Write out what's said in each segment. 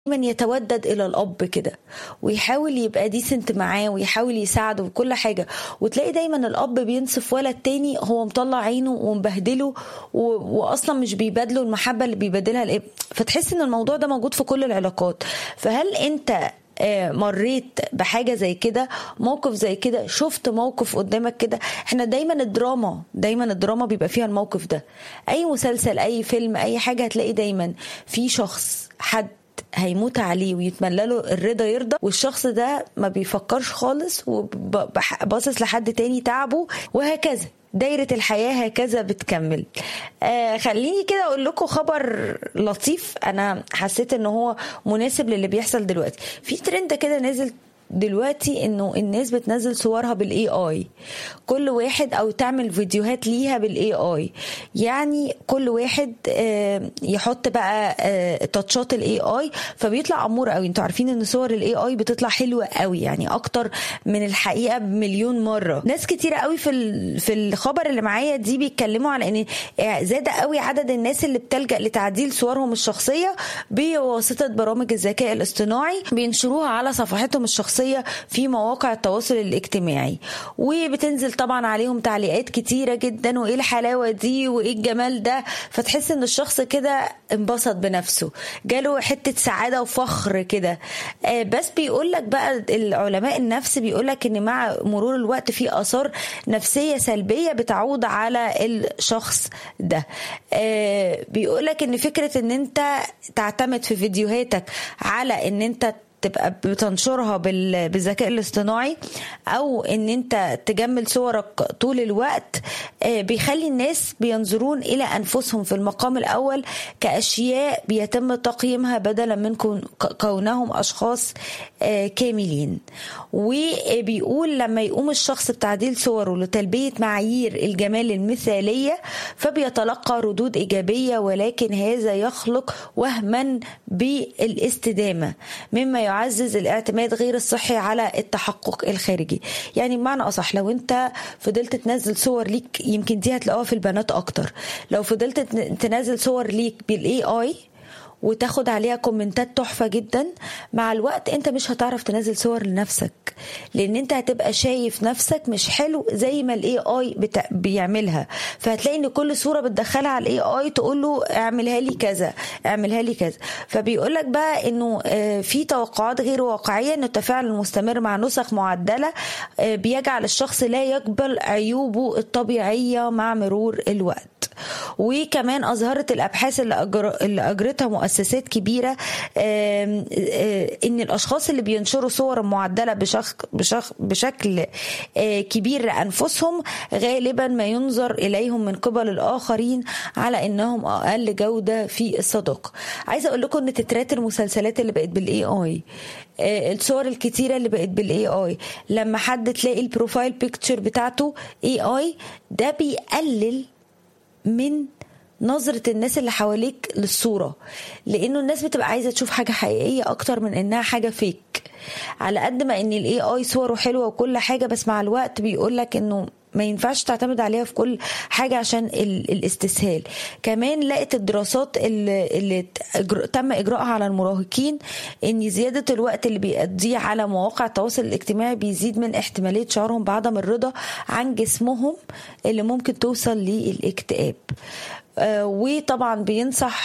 من يتودد الى الاب كده ويحاول يبقى ديسنت معاه ويحاول يساعده وكل حاجه وتلاقي دايما الاب بينصف ولد تاني هو مطلع عينه ومبهدله و... واصلا مش بيبادله المحبه اللي بيبادلها الاب فتحس ان الموضوع ده موجود في كل العلاقات فهل انت مريت بحاجة زي كده موقف زي كده شفت موقف قدامك كده احنا دايما الدراما دايما الدراما بيبقى فيها الموقف ده اي مسلسل اي فيلم اي حاجة هتلاقي دايما في شخص حد هيموت عليه ويتمنى له الرضا يرضى والشخص ده ما بيفكرش خالص وباصص لحد تاني تعبه وهكذا دايرة الحياة هكذا بتكمل آه خليني كده أقول لكم خبر لطيف أنا حسيت إن هو مناسب للي بيحصل دلوقتي في ترند كده نازل دلوقتي انه الناس بتنزل صورها بالاي اي كل واحد او تعمل فيديوهات ليها بالاي اي يعني كل واحد يحط بقى تاتشات الاي اي فبيطلع امور قوي انتوا عارفين ان صور الاي اي بتطلع حلوه قوي يعني اكتر من الحقيقه بمليون مره ناس كتيره قوي في في الخبر اللي معايا دي بيتكلموا على ان زاد قوي عدد الناس اللي بتلجا لتعديل صورهم الشخصيه بواسطه برامج الذكاء الاصطناعي بينشروها على صفحتهم الشخصيه الشخصية في مواقع التواصل الاجتماعي وبتنزل طبعا عليهم تعليقات كتيرة جدا وايه الحلاوة دي وايه الجمال ده فتحس ان الشخص كده انبسط بنفسه جاله حتة سعادة وفخر كده بس بيقول لك بقى العلماء النفس بيقول لك ان مع مرور الوقت في اثار نفسية سلبية بتعود على الشخص ده بيقول لك ان فكرة ان انت تعتمد في فيديوهاتك على ان انت تبقى بتنشرها بالذكاء الاصطناعي او ان انت تجمل صورك طول الوقت بيخلي الناس بينظرون الى انفسهم في المقام الاول كاشياء بيتم تقييمها بدلا من كونهم اشخاص كاملين وبيقول لما يقوم الشخص بتعديل صوره لتلبيه معايير الجمال المثاليه فبيتلقى ردود ايجابيه ولكن هذا يخلق وهما بالاستدامه مما يعزز الاعتماد غير الصحي على التحقق الخارجي يعني بمعنى اصح لو انت فضلت تنزل صور ليك يمكن دي هتلاقوها في البنات اكتر لو فضلت تنزل صور ليك بالاي اي وتاخد عليها كومنتات تحفه جدا مع الوقت انت مش هتعرف تنزل صور لنفسك لان انت هتبقى شايف نفسك مش حلو زي ما الاي اي بتا... بيعملها فهتلاقي ان كل صوره بتدخلها على الاي اي تقول له اعملها لي كذا اعملها لي كذا فبيقول لك بقى انه في توقعات غير واقعيه ان التفاعل المستمر مع نسخ معدله بيجعل الشخص لا يقبل عيوبه الطبيعيه مع مرور الوقت وكمان اظهرت الابحاث اللي, أجر... اللي اجرتها مؤسسات كبيره ان الاشخاص اللي بينشروا صور معدله بشخ... بشخ... بشكل كبير لانفسهم غالبا ما ينظر اليهم من قبل الاخرين على انهم اقل جوده في الصداقه عايزه اقول لكم ان تترات المسلسلات اللي بقت بالاي اي الصور الكتيره اللي بقت بالاي اي لما حد تلاقي البروفايل بيكتشر بتاعته اي اي ده بيقلل من نظرة الناس اللي حواليك للصورة لأنه الناس بتبقى عايزة تشوف حاجة حقيقية أكتر من إنها حاجة فيك على قد ما إن الإي آي صوره حلوة وكل حاجة بس مع الوقت بيقولك إنه ما ينفعش تعتمد عليها في كل حاجة عشان الاستسهال كمان لقت الدراسات اللي, اللي تم إجراءها على المراهقين إن زيادة الوقت اللي بيقضيه على مواقع التواصل الاجتماعي بيزيد من احتمالية شعورهم بعدم الرضا عن جسمهم اللي ممكن توصل للاكتئاب وطبعا بينصح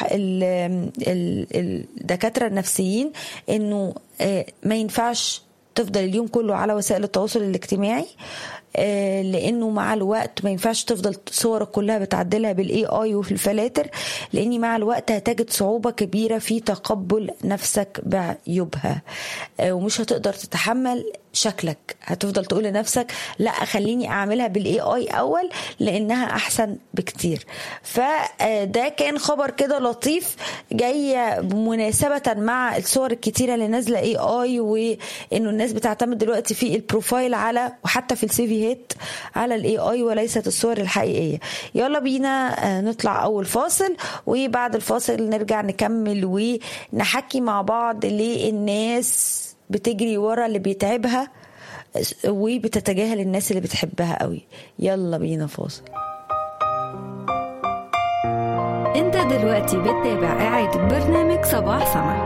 الدكاترة النفسيين انه ما ينفعش تفضل اليوم كله على وسائل التواصل الاجتماعي لانه مع الوقت ما ينفعش تفضل صورك كلها بتعدلها بالاي اي وفي الفلاتر لاني مع الوقت هتجد صعوبه كبيره في تقبل نفسك بعيوبها ومش هتقدر تتحمل شكلك هتفضل تقول لنفسك لا خليني اعملها بالاي اي اول لانها احسن بكتير فده كان خبر كده لطيف جاي مناسبه مع الصور الكتيره اللي نازله اي اي وانه الناس بتعتمد دلوقتي في البروفايل على وحتى في السي فيهات على الاي اي وليست الصور الحقيقيه يلا بينا نطلع اول فاصل وبعد الفاصل نرجع نكمل ونحكي مع بعض ليه الناس بتجري ورا اللي بيتعبها وبتتجاهل الناس اللي بتحبها قوي يلا بينا فاصل انت دلوقتي بتتابع إعادة برنامج صباح سما